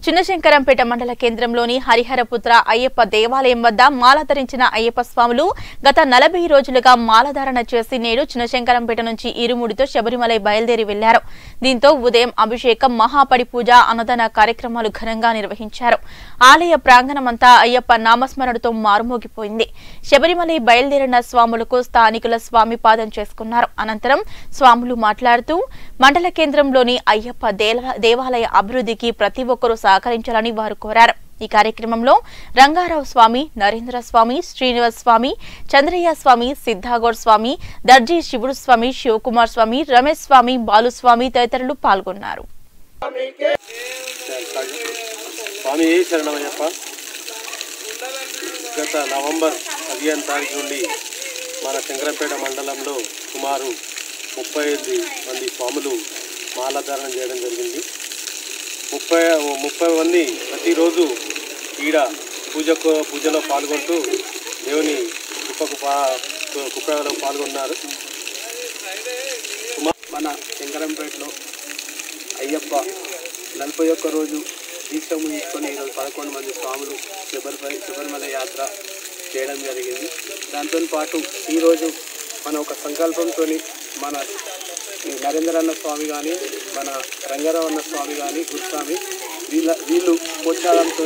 చిన్నశంకరంపేట మండల కేంద్రంలోని హరిహరపుత్ర అయ్యప్ప దేవాలయం వద్ద మాల ధరించిన అయ్యప్ప స్వాములు గత నలభై రోజులుగా మాలధారణ చేసి నేడు చిన్నశంకరంపేట నుంచి ఇరుముడితో శబరిమలై బయలుదేరి వెళ్లారు దీంతో ఉదయం అభిషేకం మహాపడి పూజ అన్నదాన కార్యక్రమాలు ఘనంగా నిర్వహించారు ఆలయ ప్రాంగణమంతా అయ్యప్ప నామస్మరణతో మారుమోగిపోయింది శబరిమలై బయలుదేరిన స్వాములకు స్థానికుల స్వామి పాదం చేసుకున్నారు అనంతరం స్వాములు మాట్లాడుతూ మండల కేంద్రంలోని అయ్యప్ప దేల- దేవాలయ అభివృద్ధికి ప్రతి ఒక్కరూ సహకరించాలని వారు కోరారు ఈ కార్యక్రమంలో రంగారావు స్వామి నరేంద్ర స్వామి శ్రీనివాస్ స్వామి చంద్రయ్య స్వామి సిద్ధాగౌడ్ స్వామి దర్జీ శివుడు స్వామి శివకుమార్ స్వామి రమేష్ స్వామి బాలుస్వామి తదితరులు పాల్గొన్నారు స్వామి శరణమయ్యప్ప గత నవంబర్ పదిహేను తారీఖు నుండి మన శంకరంపేట మండలంలో సుమారు ముప్పై ఐదు మంది స్వాములు మాలాధారణ చేయడం జరిగింది ముప్పై ముప్పై మంది ప్రతిరోజు ఈడ పూజకు పూజలో పాల్గొంటూ దేవుని కుప్పకు పా కుప్పలో పాల్గొన్నారు మన శంకరంపేటలో అయ్యప్ప నలభై ఒక్క రోజు దీక్ష ముగించుకొని ఈరోజు పదకొండు మంది స్వాములు శబరిమల శబరిమల యాత్ర చేయడం జరిగింది దాంతో పాటు ఈరోజు మన ఒక సంకల్పంతో మన ఈ నరేంద్రన్న స్వామి కానీ మన రంగారావన్న స్వామి కానీ గురుస్వామి వీళ్ళ వీళ్ళు ప్రోత్సాహంతో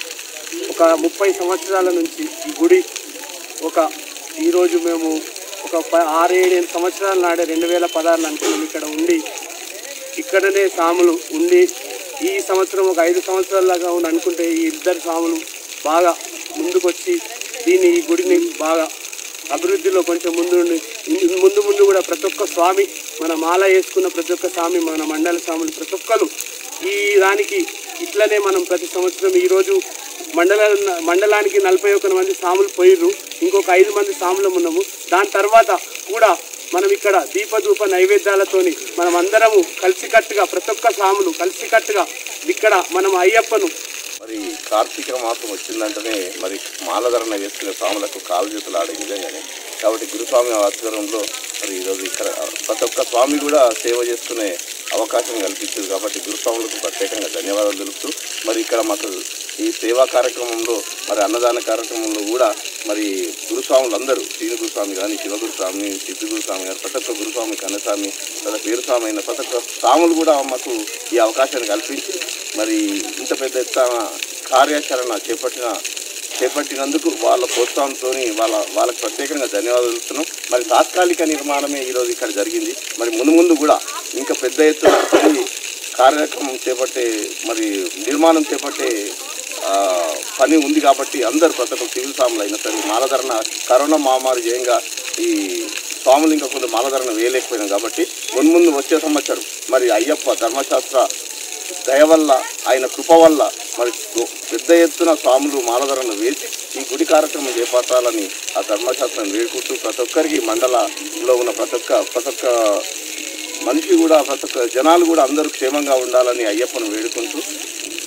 ఒక ముప్పై సంవత్సరాల నుంచి ఈ గుడి ఒక ఈరోజు మేము ఒక ప- ఆరు ఏడు సంవత్సరాల నాడే రెండు వేల పదహారులో అనుకున్నాం ఇక్కడ ఉండి ఇక్కడనే సాములు ఉండి ఈ సంవత్సరం ఒక ఐదు సంవత్సరాలుగా ఉండి అనుకుంటే ఈ ఇద్దరు సాములు బాగా ముందుకొచ్చి దీన్ని ఈ గుడిని బాగా అభివృద్ధిలో కొంచెం ముందు ఉండి ఇన్- ముందు ముందు కూడా ప్రతి ఒక్క స్వామి మన మాల వేసుకున్న ప్రతి ఒక్క స్వామి మన మండల స్వాములు ప్రతి ఒక్కరు ఈ దానికి ఇట్లనే మనం ప్రతి సంవత్సరం ఈరోజు మండల మండలానికి నలభై ఒక్క మంది సాములు పోయిర్రు ఇంకొక ఐదు మంది సాములు ఉన్నాము దాని తర్వాత కూడా మనం ఇక్కడ దీపధూప నైవేద్యాలతోని మనం అందరము కలిసికట్టుగా ప్రతి ఒక్క సాములు కలిసికట్టుగా ఇక్కడ మనం అయ్యప్పను మరి కార్తీక మాసం వచ్చిందంటేనే మరి మాలధరణ వేసుకునే స్వాములకు కాలు చేతులు ఆడే నిజంగానే కాబట్టి గురుస్వామి ఆధ్వర్యంలో మరి ఈరోజు ఇక్కడ ప్రతి ఒక్క స్వామి కూడా సేవ చేసుకునే అవకాశం కల్పించింది కాబట్టి గురుస్వాములకు ప్రత్యేకంగా ధన్యవాదాలు తెలుపుతూ మరి ఇక్కడ మాకు ఈ సేవా కార్యక్రమంలో మరి అన్నదాన కార్యక్రమంలో కూడా మరి గురుస్వాములు అందరూ శ్రీను గురుస్వామి కానీ శివగురుస్వామి సిద్ధి గురుస్వామి గారు ప్రతి ఒక్క గురుస్వామి కన్నస్వామి ప్రతి పేరు స్వామి అయిన ప్రతి ఒక్క స్వాములు కూడా మాకు ఈ అవకాశాన్ని కల్పించి మరి ఇంత పెద్ద ఎత్తున కార్యాచరణ చేపట్టిన చేపట్టినందుకు వాళ్ళ ప్రోత్సాహంతో వాళ్ళ వాళ్ళకి ప్రత్యేకంగా ధన్యవాదాలు తెలుపుతున్నాం మరి తాత్కాలిక నిర్మాణమే ఈరోజు ఇక్కడ జరిగింది మరి ముందు ముందు కూడా ఇంకా పెద్ద ఎత్తున పని కార్యక్రమం చేపట్టే మరి నిర్మాణం చేపట్టే ఆ, పని ఉంది కాబట్టి అందరు ప్రతి ఒక్క సివిల్ స్వాములు అయినా సరే మాలధరణ కరోనా మహమ్మారి జయంగా ఈ స్వాములు ఇంకా కొంత మాలధరణ వేయలేకపోయినాం కాబట్టి ముందు ముందు వచ్చే సంవత్సరం మరి అయ్యప్ప ధర్మశాస్త్ర దయ వల్ల ఆయన కృప వల్ల మరి గొ- పెద్ద ఎత్తున స్వాములు మాలధరణ వేసి ఈ గుడి కార్యక్రమం చేపట్టాలని ఆ ధర్మశాస్త్రం వేడుకుంటూ ప్రతి ఒక్కరికి మండలంలో ఉన్న ప్రతి ఒక్క ప్రతి ఒక్క మనిషి కూడా ప్రతి ఒక్క జనాలు కూడా అందరూ క్షేమంగా ఉండాలని అయ్యప్పను వేడుకుంటూ